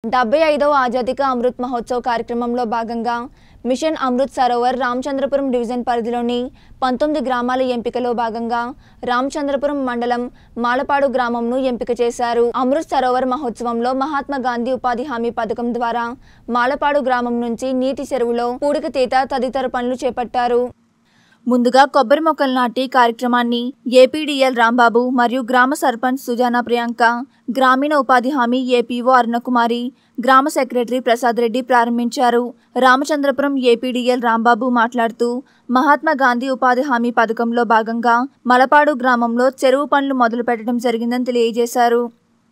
డెబ్బై ఐదవ ఆజాదీక అమృత్ మహోత్సవ్ కార్యక్రమంలో భాగంగా మిషన్ అమృత్ సరోవర్ రామచంద్రపురం డివిజన్ పరిధిలోని పంతొమ్మిది గ్రామాల ఎంపికలో భాగంగా రామచంద్రపురం మండలం మాలపాడు గ్రామంను ఎంపిక చేశారు అమృత్ సరోవర్ మహోత్సవంలో మహాత్మా గాంధీ ఉపాధి హామీ పథకం ద్వారా మాలపాడు గ్రామం నుంచి నీటి చెరువులో పూడిక తీత తదితర పనులు చేపట్టారు ముందుగా కొబ్బరి మొక్కలు నాటి కార్యక్రమాన్ని ఏపీడీఎల్ రాంబాబు మరియు గ్రామ సర్పంచ్ సుజానా ప్రియాంక గ్రామీణ ఉపాధి హామీ ఏపీఓ అరుణకుమారి గ్రామ సెక్రటరీ ప్రసాద్ రెడ్డి ప్రారంభించారు రామచంద్రపురం ఏపీడీఎల్ రాంబాబు మాట్లాడుతూ మహాత్మా గాంధీ ఉపాధి హామీ పథకంలో భాగంగా మలపాడు గ్రామంలో చెరువు పనులు మొదలు పెట్టడం జరిగిందని తెలియజేశారు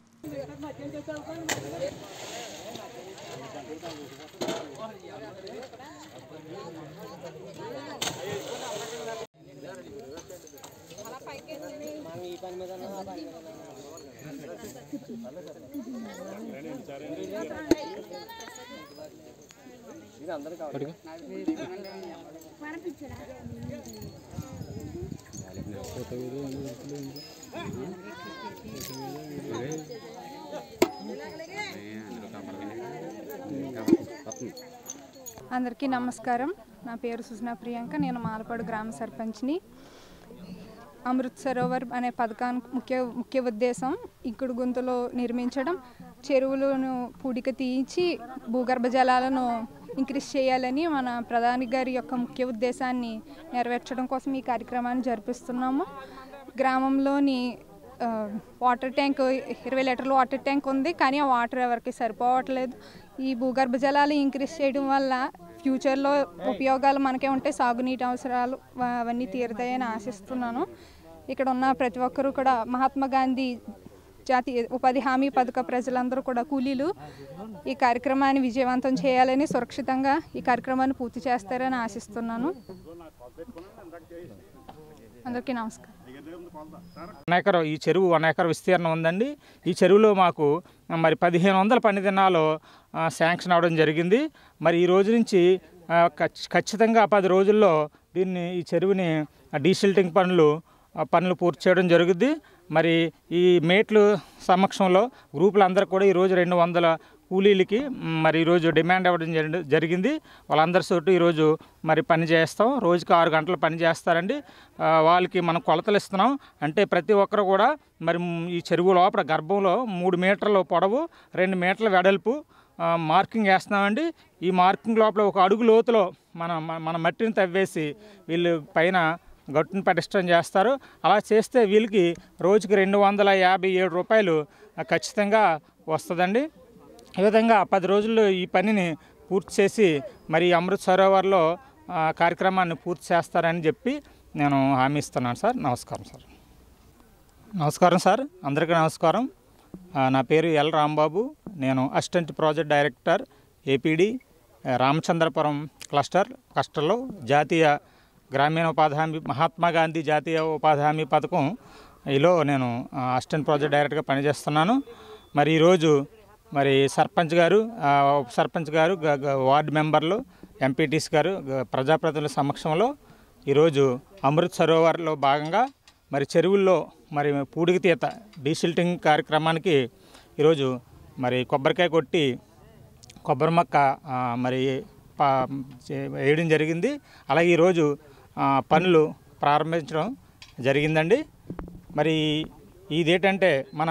అందరికీ నమస్కారం నా పేరు సుజనా ప్రియాంక నేను మాలపాడు గ్రామ సర్పంచ్ని అమృత్ సరోవర్ అనే పథకానికి ముఖ్య ముఖ్య ఉద్దేశం ఇక్కడ గుంతలో నిర్మించడం చెరువులను పూడిక తీయించి భూగర్భ జలాలను ఇంక్రీజ్ చేయాలని మన ప్రధాని గారి యొక్క ముఖ్య ఉద్దేశాన్ని నెరవేర్చడం కోసం ఈ కార్యక్రమాన్ని జరిపిస్తున్నాము గ్రామంలోని ఆ, వాటర్ ట్యాంక్ ఇరవై లీటర్ల వాటర్ ట్యాంక్ ఉంది కానీ ఆ వాటర్ ఎవరికి సరిపోవట్లేదు ఈ భూగర్భ జలాలు ఇంక్రీజ్ చేయడం వల్ల ఫ్యూచర్లో ఉపయోగాలు మనకే ఉంటాయి సాగునీటి అవసరాలు వ- అవన్నీ తీరుతాయని ఆశిస్తున్నాను ఇక్కడ ఉన్న ప్రతి ఒక్కరూ కూడా మహాత్మా గాంధీ జాతీయ ఉపాధి హామీ పథక ప్రజలందరూ కూడా కూలీలు ఈ కార్యక్రమాన్ని విజయవంతం చేయాలని సురక్షితంగా ఈ కార్యక్రమాన్ని పూర్తి చేస్తారని ఆశిస్తున్నాను అందరికీ నమస్కారం వన్ ఎకరం ఈ చెరువు వన్ ఎకరం విస్తీర్ణం ఉందండి ఈ చెరువులో మాకు మరి పదిహేను వందల పని దినాలు ఆ, శాంక్షన్ అవ్వడం జరిగింది మరి ఈ రోజు నుంచి ఆ, ఖచ్- ఖచ్చితంగా పది రోజుల్లో దీన్ని ఈ చెరువుని డీసిల్టింగ్ పనులు ఆ, పనులు పూర్తి చేయడం జరుగుద్ది మరి ఈ మేట్లు సమక్షంలో గ్రూపులందరూ కూడా ఈరోజు రెండు వందల కూలీలకి మ్, మరి ఈరోజు డిమాండ్ ఇవ్వడం జరి- జరిగింది వాళ్ళందరి చోటు ఈరోజు మరి పని చేస్తాం రోజుకి ఆరు గంటలు పని చేస్తారండి ఆ, వాళ్ళకి మనం కొలతలు ఇస్తున్నాం అంటే ప్రతి ఒక్కరు కూడా మరి మ్, ఈ చెరువు లోపల గర్భంలో మూడు మీటర్ల పొడవు రెండు మీటర్ల వెడల్పు ఆ, మార్కింగ్ వేస్తున్నామండి ఈ మార్కింగ్ లోపల ఒక అడుగు లోతులో మన మన- మన మట్టిని తవ్వేసి వీళ్ళు పైన గట్టును పటిష్టం చేస్తారు అలా చేస్తే వీళ్ళకి రోజుకి రెండు వందల యాభై ఏడు రూపాయలు ఆ, ఖచ్చితంగా వస్తుందండి ఈ విధంగా పది రోజుల్లో ఈ పనిని పూర్తి చేసి మరి అమృత్ సరోవర్లో ఆ, కార్యక్రమాన్ని పూర్తి చేస్తారని చెప్పి నేను హామీ ఇస్తున్నాను సార్ నమస్కారం సార్ నమస్కారం సార్ అందరికీ నమస్కారం ఆ, నా పేరు ఎల్ రాంబాబు నేను అసిస్టెంట్ ప్రాజెక్ట్ డైరెక్టర్ ఏపీడి ఆ, రామచంద్రపురం క్లస్టర్ క్లస్టర్లో జాతీయ గ్రామీణ ఉపాధి హామీ మహాత్మా గాంధీ జాతీయ ఉపాధి హామీ పథకం ఈలో నేను ఆ, అసిస్టెంట్ ప్రాజెక్ట్ డైరెక్టర్గా పనిచేస్తున్నాను మరి ఈరోజు మరి సర్పంచ్ గారు ఆ, ఉప సర్పంచ్ గారు గ- గ- వార్డు మెంబర్లు ఎంపీటీస్ గారు గ- ప్రజాప్రతినిధుల సమక్షంలో ఈరోజు అమృత్ సరోవర్లో భాగంగా మరి చెరువుల్లో మరి పూడికి తీత డీసిల్టింగ్ కార్యక్రమానికి ఈరోజు మరి కొబ్బరికాయ కొట్టి కొబ్బరి మొక్క ఆ, మరి పా- చే- వేయడం జరిగింది అలాగే ఈరోజు ఆ, పనులు ప్రారంభించడం జరిగిందండి మరి ఇదేంటంటే మన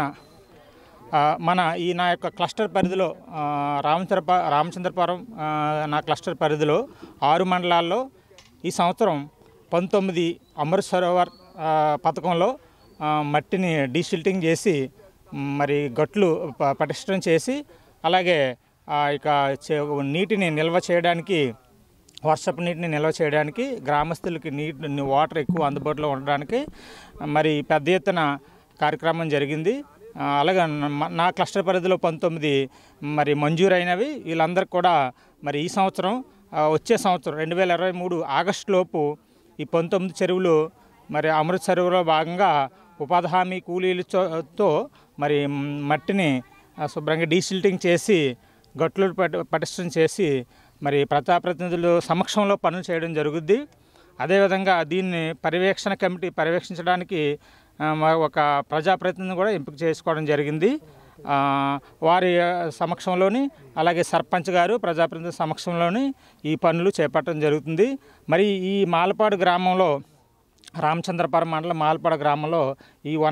ఆ, మన ఈ నా యొక్క క్లస్టర్ పరిధిలో ఆ, రామచంద్రప రామచంద్రపురం ఆ, నా క్లస్టర్ పరిధిలో ఆరు మండలాల్లో ఈ సంవత్సరం పంతొమ్మిది అమృత్ సరోవర్ ఆ, పథకంలో ఆ, మట్టిని డీసిల్టింగ్ చేసి మ్, మరి గట్లు ప- పటిష్టం చేసి అలాగే ఆ, ఇక చే- నీటిని నిల్వ చేయడానికి వర్షపు నీటిని నిల్వ చేయడానికి గ్రామస్తులకి నీటి వాటర్ ఎక్కువ అందుబాటులో ఉండడానికి మరి పెద్ద ఎత్తున కార్యక్రమం జరిగింది ఆ, అలాగే న- నా క్లస్టర్ పరిధిలో పంతొమ్మిది మరి మంజూరైనవి వీళ్ళందరికీ కూడా మరి ఈ సంవత్సరం ఆ, వచ్చే సంవత్సరం రెండు వేల ఇరవై మూడు ఆగస్టు లోపు ఈ పంతొమ్మిది చెరువులు మరి అమృత్ చెరువులో భాగంగా ఉపాధి హామీ కూలీలతో మరి మ్, మట్టిని ఆ, శుభ్రంగా డీసిల్టింగ్ చేసి గట్లు పటి పటిష్టం చేసి మరి ప్రజాప్రతినిధులు సమక్షంలో పనులు చేయడం జరుగుద్ది అదేవిధంగా దీన్ని పర్యవేక్షణ కమిటీ పర్యవేక్షించడానికి ఆ, మ- ఒక ప్రజాప్రతినిధిని కూడా ఎంపిక చేసుకోవడం జరిగింది ఆ, వారి ఆ, సమక్షంలోని అలాగే సర్పంచ్ గారు ప్రజాప్రతినిధి సమక్షంలోని ఈ పనులు చేపట్టడం జరుగుతుంది మరి ఈ మాలపాడు గ్రామంలో రామచంద్రపురం మండలం మాలపాడు గ్రామంలో ఈ వన